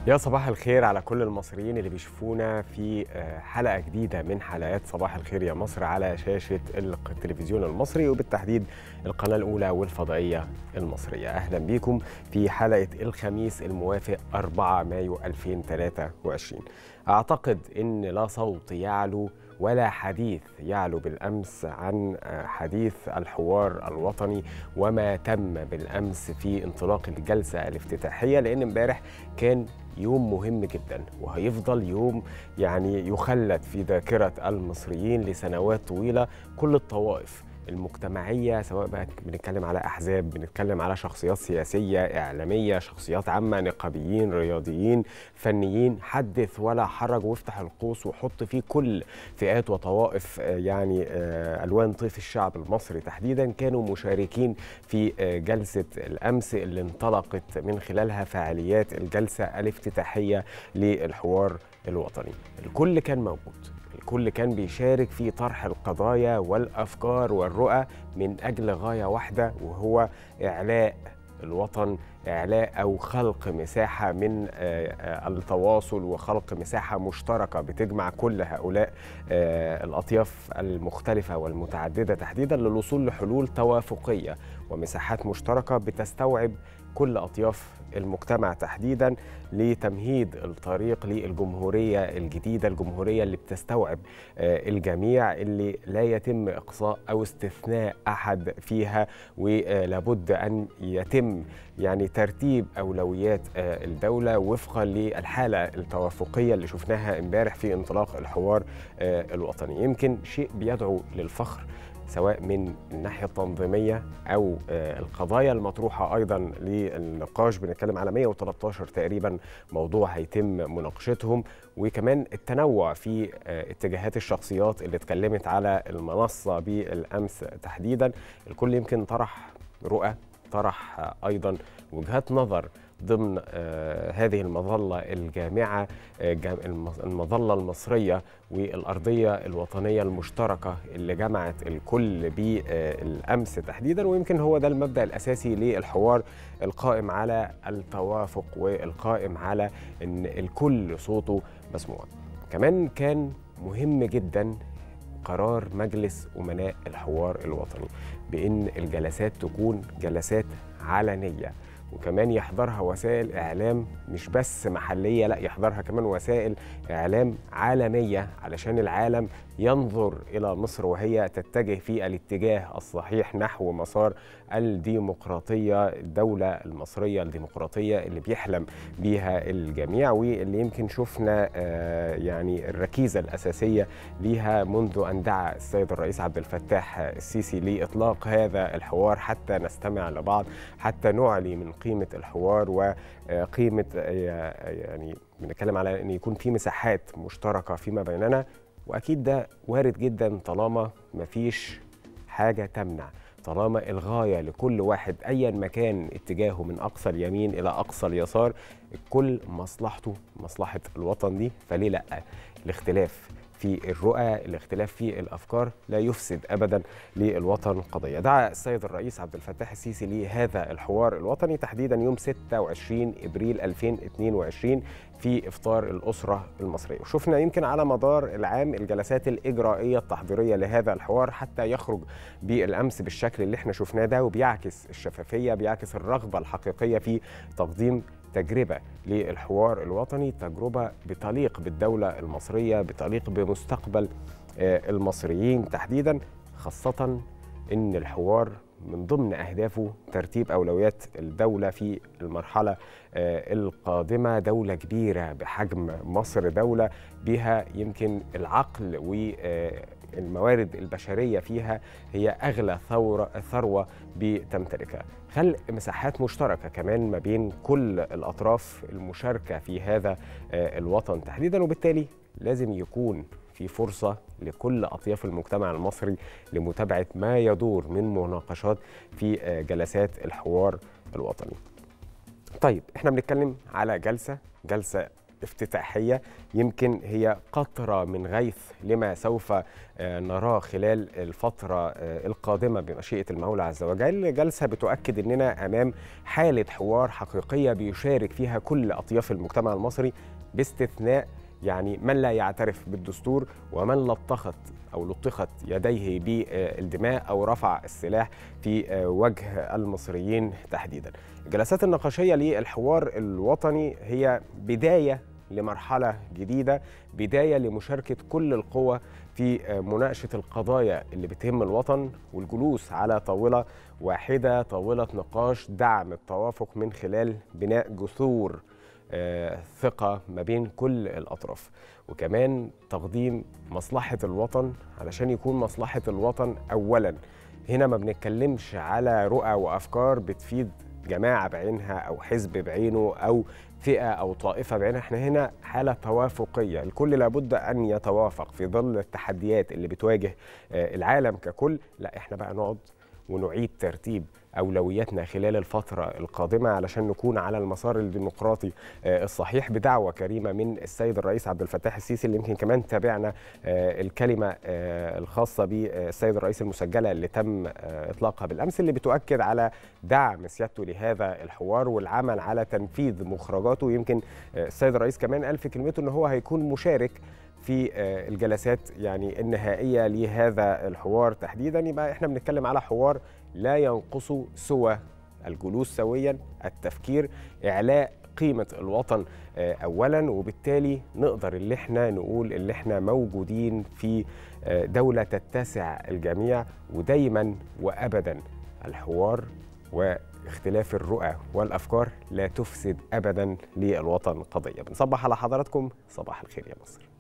يا صباح الخير على كل المصريين اللي بيشوفونا في حلقة جديدة من حلقات صباح الخير يا مصر على شاشة التلفزيون المصري وبالتحديد القناة الأولى والفضائية المصرية أهلا بكم في حلقة الخميس الموافق 4 مايو 2023 أعتقد أن لا صوت يعلو ولا حديث يعلو بالامس عن حديث الحوار الوطني وما تم بالامس في انطلاق الجلسه الافتتاحيه لان امبارح كان يوم مهم جدا وهيفضل يوم يعني يخلد في ذاكره المصريين لسنوات طويله كل الطوائف المجتمعيه سواء بقى بنتكلم على احزاب بنتكلم على شخصيات سياسيه اعلاميه شخصيات عامه نقابيين رياضيين فنيين حدث ولا حرج وافتح القوس وحط فيه كل فئات وطوائف يعني الوان طيف الشعب المصري تحديدا كانوا مشاركين في جلسه الامس اللي انطلقت من خلالها فعاليات الجلسه الافتتاحيه للحوار الوطني الكل كان موجود الكل كان بيشارك في طرح القضايا والافكار والرؤى من اجل غايه واحده وهو اعلاء الوطن اعلاء او خلق مساحه من التواصل وخلق مساحه مشتركه بتجمع كل هؤلاء الاطياف المختلفه والمتعدده تحديدا للوصول لحلول توافقيه ومساحات مشتركه بتستوعب كل اطياف المجتمع تحديدا لتمهيد الطريق للجمهوريه الجديده الجمهوريه اللي بتستوعب الجميع اللي لا يتم اقصاء او استثناء احد فيها ولابد ان يتم يعني ترتيب اولويات الدوله وفقا للحاله التوافقيه اللي شفناها امبارح في انطلاق الحوار الوطني يمكن شيء بيدعو للفخر سواء من الناحيه التنظيميه او القضايا المطروحه ايضا للنقاش بنتكلم على 113 تقريبا موضوع هيتم مناقشتهم وكمان التنوع في اتجاهات الشخصيات اللي اتكلمت على المنصه بالامس تحديدا الكل يمكن طرح رؤى طرح ايضا وجهات نظر ضمن هذه المظلة الجامعة المظلة المصرية والأرضية الوطنية المشتركة اللي جمعت الكل بالأمس تحديدا ويمكن هو ده المبدأ الأساسي للحوار القائم على التوافق والقائم على أن الكل صوته مسموع كمان كان مهم جدا قرار مجلس أمناء الحوار الوطني بأن الجلسات تكون جلسات علنيه وكمان يحضرها وسائل اعلام مش بس محليه لا يحضرها كمان وسائل اعلام عالميه علشان العالم ينظر الى مصر وهي تتجه في الاتجاه الصحيح نحو مسار الديمقراطيه الدوله المصريه الديمقراطيه اللي بيحلم بيها الجميع واللي يمكن شفنا يعني الركيزه الاساسيه ليها منذ ان دعا السيد الرئيس عبد الفتاح السيسي لاطلاق هذا الحوار حتى نستمع لبعض حتى نعلي من قيمه الحوار وقيمه يعني بنتكلم على ان يكون في مساحات مشتركه فيما بيننا واكيد ده وارد جدا طالما مفيش حاجه تمنع طالما الغايه لكل واحد ايا ما كان اتجاهه من اقصى اليمين الى اقصى اليسار الكل مصلحته مصلحه الوطن دي فليه لا الاختلاف في الرؤى الاختلاف في الافكار لا يفسد ابدا للوطن قضيه دعا السيد الرئيس عبد الفتاح السيسي لهذا الحوار الوطني تحديدا يوم 26 ابريل 2022 في افطار الاسره المصريه وشفنا يمكن على مدار العام الجلسات الاجرائيه التحضيريه لهذا الحوار حتى يخرج بالامس بالشكل اللي احنا شفناه ده وبيعكس الشفافيه بيعكس الرغبه الحقيقيه في تقديم تجربه للحوار الوطني تجربه بتليق بالدوله المصريه بتليق بمستقبل المصريين تحديدا خاصه ان الحوار من ضمن اهدافه ترتيب اولويات الدوله في المرحله القادمه دوله كبيره بحجم مصر دوله بها يمكن العقل والموارد البشريه فيها هي اغلى ثوره ثروه بتمتلكها خلق مساحات مشتركه كمان ما بين كل الاطراف المشاركه في هذا الوطن تحديدا وبالتالي لازم يكون في فرصة لكل أطياف المجتمع المصري لمتابعة ما يدور من مناقشات في جلسات الحوار الوطني طيب احنا بنتكلم على جلسة جلسة افتتاحيه يمكن هي قطره من غيث لما سوف نراه خلال الفتره القادمه بمشيئه المولى عز وجل جلسه بتؤكد اننا امام حاله حوار حقيقيه بيشارك فيها كل اطياف المجتمع المصري باستثناء يعني من لا يعترف بالدستور ومن لطخت او لطخت يديه بالدماء او رفع السلاح في وجه المصريين تحديدا. الجلسات النقاشيه للحوار الوطني هي بدايه لمرحله جديده، بدايه لمشاركه كل القوى في مناقشه القضايا اللي بتهم الوطن والجلوس على طاوله واحده، طاوله نقاش دعم التوافق من خلال بناء جسور ثقة ما بين كل الأطراف وكمان تقديم مصلحة الوطن علشان يكون مصلحة الوطن أولا هنا ما بنتكلمش على رؤى وأفكار بتفيد جماعة بعينها أو حزب بعينه أو فئة أو طائفة بعينها احنا هنا حالة توافقية الكل لابد أن يتوافق في ظل التحديات اللي بتواجه العالم ككل لا احنا بقى نقعد ونعيد ترتيب اولوياتنا خلال الفتره القادمه علشان نكون على المسار الديمقراطي الصحيح بدعوه كريمه من السيد الرئيس عبد الفتاح السيسي اللي يمكن كمان تابعنا الكلمه الخاصه بالسيد الرئيس المسجله اللي تم اطلاقها بالامس اللي بتؤكد على دعم سيادته لهذا الحوار والعمل على تنفيذ مخرجاته يمكن السيد الرئيس كمان قال في كلمته ان هو هيكون مشارك في الجلسات يعني النهائيه لهذا الحوار تحديدا يبقى احنا بنتكلم على حوار لا ينقص سوى الجلوس سويا التفكير اعلاء قيمه الوطن اولا وبالتالي نقدر اللي احنا نقول اللي احنا موجودين في دوله تتسع الجميع ودايما وابدا الحوار واختلاف الرؤى والافكار لا تفسد ابدا للوطن قضيه بنصبح على حضراتكم صباح الخير يا مصر